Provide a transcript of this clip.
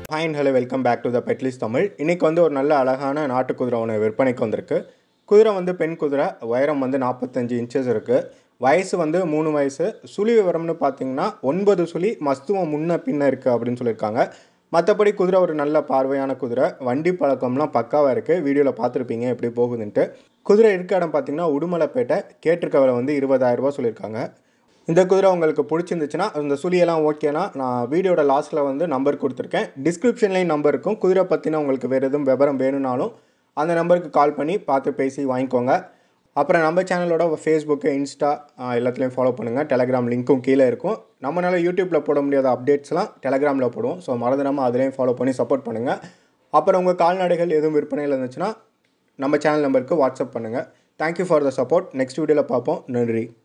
hi and hello welcome back to the பெட்லிஸ் தமிழ் இன்றைக்கி வந்து ஒரு நல்ல அழகான நாட்டு குதிரை ஒன்று விற்பனைக்கு வந்திருக்கு குதிரை வந்து பெண் குதிரை உயரம் வந்து நாற்பத்தஞ்சு இன்ச்சஸ் இருக்குது வயசு வந்து மூணு வயசு சுழி விவரம்னு பார்த்தீங்கன்னா ஒன்பது சுழி மஸ்துவம் முன்ன பின்ன இருக்குது அப்படின்னு சொல்லியிருக்காங்க மற்றபடி குதிரை ஒரு நல்ல பார்வையான குதிரை வண்டி பழக்கம்லாம் பக்காவாக இருக்குது வீடியோவில் பார்த்துருப்பீங்க எப்படி போகுதுன்ட்டு குதிரை இருக்க இடம் பார்த்தீங்கன்னா உடுமலைப்பேட்டை கேட்டிருக்க விலை வந்து இருபதாயிரரூபா சொல்லியிருக்காங்க இந்த குதிரை உங்களுக்கு பிடிச்சிருந்துச்சுன்னா இந்த சுழியெல்லாம் ஓகேனா நான் வீடியோட லாஸ்ட்டில் வந்து நம்பர் கொடுத்துருக்கேன் டிஸ்கிரிப்ஷன்லேயும் நம்பர் இருக்கும் குதிரை பற்றின உங்களுக்கு வேறு எதுவும் விவரம் வேணும்னாலும் அந்த நம்பருக்கு கால் பண்ணி பார்த்து பேசி வாங்கிக்கோங்க அப்புறம் நம்ம சேனலோட ஃபேஸ்புக்கு இன்ஸ்டா ஆஹ், எல்லாத்துலேயும் ஃபாலோ பண்ணுங்கள் டெலகிராம் லிங்க்கும் கீழே இருக்கும் நம்மளால யூடியூப்பில் போட முடியாத அப்டேட்ஸ்லாம் டெலகிராமில் போடுவோம் ஸோ மறந்துடாமல் அதுலேயும் ஃபாலோ பண்ணி சப்போர்ட் பண்ணுங்கள் அப்புறம் உங்கள் கால்நடைகள் எதுவும் விற்பனையில் இருந்துச்சுன்னா நம்ம சேனல் நம்பருக்கு வாட்ஸ்அப் பண்ணுங்கள் thank you for the support next வீடியோவில் பார்ப்போம் நன்றி